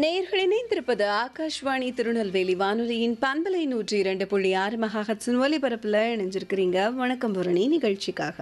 நேர்கள் இணைந்திருப்பது ஆகாஷ்வாணி திருநெல்வேலி வானொலியின் பண்பலை நூற்றி இரண்டு புள்ளி ஆறு மகாஹட்ஸின் ஒலிபரப்புல இணைஞ்சிருக்கிறீங்க வணக்கம் புரணி நிகழ்ச்சிக்காக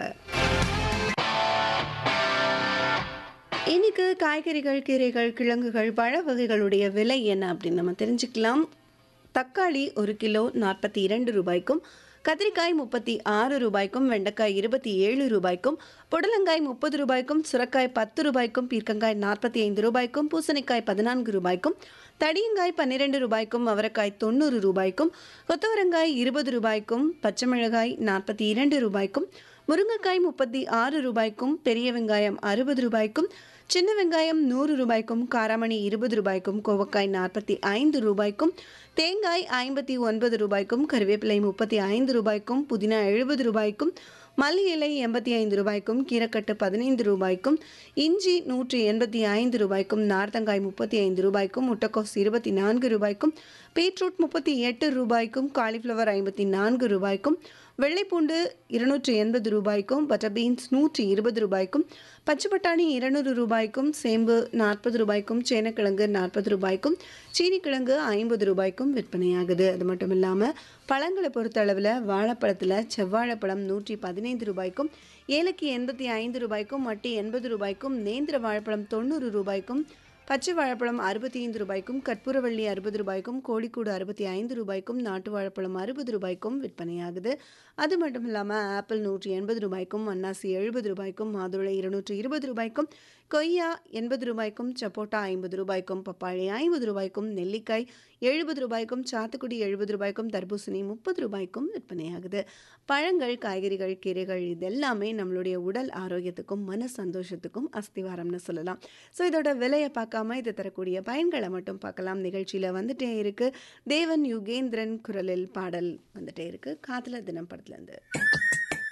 இன்னைக்கு காய்கறிகள் கீரைகள் கிழங்குகள் பழ வகைகளுடைய விலை என்ன அப்படின்னு நம்ம தெரிஞ்சுக்கலாம் தக்காளி ஒரு கிலோ நாற்பத்தி இரண்டு ரூபாய்க்கும் கத்திரிக்காய் முப்பத்தி ஆறு ரூபாய்க்கும் வெண்டைக்காய் இருபத்தி ஏழு ரூபாய்க்கும் புடலங்காய் முப்பது ரூபாய்க்கும் சுரக்காய் பத்து ரூபாய்க்கும் பீர்க்கங்காய் நாற்பத்தி ஐந்து ரூபாய்க்கும் பூசணிக்காய் பதினான்கு ரூபாய்க்கும் தடியங்காய் பன்னிரெண்டு ரூபாய்க்கும் அவரைக்காய் தொண்ணூறு ரூபாய்க்கும் கொத்தவரங்காய் இருபது ரூபாய்க்கும் பச்சை மிளகாய் நாற்பத்தி இரண்டு ரூபாய்க்கும் முருங்கைக்காய் முப்பத்தி ஆறு ரூபாய்க்கும் பெரிய வெங்காயம் அறுபது ரூபாய்க்கும் சின்ன வெங்காயம் நூறு ரூபாய்க்கும் காராமணி இருபது ரூபாய்க்கும் கோவக்காய் நாற்பத்தி ஐந்து ரூபாய்க்கும் தேங்காய் ஐம்பத்தி ஒன்பது ரூபாய்க்கும் கருவேப்பிலை முப்பத்தி ஐந்து ரூபாய்க்கும் புதினா எழுபது ரூபாய்க்கும் மல்லி இலை எண்பத்தி ஐந்து ரூபாய்க்கும் கீரைக்கட்டு பதினைந்து ரூபாய்க்கும் இஞ்சி நூற்றி எண்பத்தி ஐந்து ரூபாய்க்கும் நார்த்தங்காய் முப்பத்தி ஐந்து ரூபாய்க்கும் முட்டைக்கோஸ் இருபத்தி நான்கு ரூபாய்க்கும் பீட்ரூட் முப்பத்தி எட்டு ரூபாய்க்கும் காலிஃப்ளவர் ஐம்பத்தி நான்கு ரூபாய்க்கும் வெள்ளைப்பூண்டு இருநூற்றி எண்பது ரூபாய்க்கும் பட்டர் பீன்ஸ் நூற்றி இருபது ரூபாய்க்கும் பச்சை பட்டாணி இருநூறு ரூபாய்க்கும் சேம்பு நாற்பது ரூபாய்க்கும் சேனக்கிழங்கு நாற்பது ரூபாய்க்கும் சீனிக்கிழங்கு ஐம்பது ரூபாய்க்கும் விற்பனையாகுது அது மட்டும் இல்லாமல் பழங்களை பொறுத்த அளவில் வாழைப்பழத்தில் செவ்வாழைப்பழம் நூற்றி பதினைந்து ரூபாய்க்கும் ஏலக்கி எண்பத்தி ஐந்து ரூபாய்க்கும் மட்டி எண்பது ரூபாய்க்கும் நேந்திர வாழைப்பழம் தொண்ணூறு ரூபாய்க்கும் பச்சை வாழைப்பழம் அறுபத்தி ஐந்து ரூபாய்க்கும் கற்பூரவள்ளி அறுபது ரூபாய்க்கும் கோழிக்கூடு அறுபத்தி ஐந்து ரூபாய்க்கும் நாட்டு வாழைப்பழம் அறுபது ரூபாய்க்கும் விற்பனையாகுது அது மட்டும் இல்லாமல் ஆப்பிள் நூற்றி எண்பது ரூபாய்க்கும் அன்னாசி எழுபது ரூபாய்க்கும் மாதுளை இருநூற்றி இருபது ரூபாய்க்கும் கொய்யா எண்பது ரூபாய்க்கும் சப்போட்டா ஐம்பது ரூபாய்க்கும் பப்பாளி ஐம்பது ரூபாய்க்கும் நெல்லிக்காய் எழுபது ரூபாய்க்கும் சாத்துக்குடி எழுபது ரூபாய்க்கும் தர்பூசணி முப்பது ரூபாய்க்கும் விற்பனையாகுது பழங்கள் காய்கறிகள் கீரைகள் இதெல்லாமே நம்மளுடைய உடல் ஆரோக்கியத்துக்கும் மன சந்தோஷத்துக்கும் அஸ்திவாரம்னு சொல்லலாம் ஸோ இதோட விலையை பார்க்காம இது தரக்கூடிய பயன்களை மட்டும் பார்க்கலாம் நிகழ்ச்சியில் வந்துட்டே இருக்கு தேவன் யுகேந்திரன் குரலில் பாடல் வந்துட்டே இருக்கு காதல தினம் படத்துலேருந்து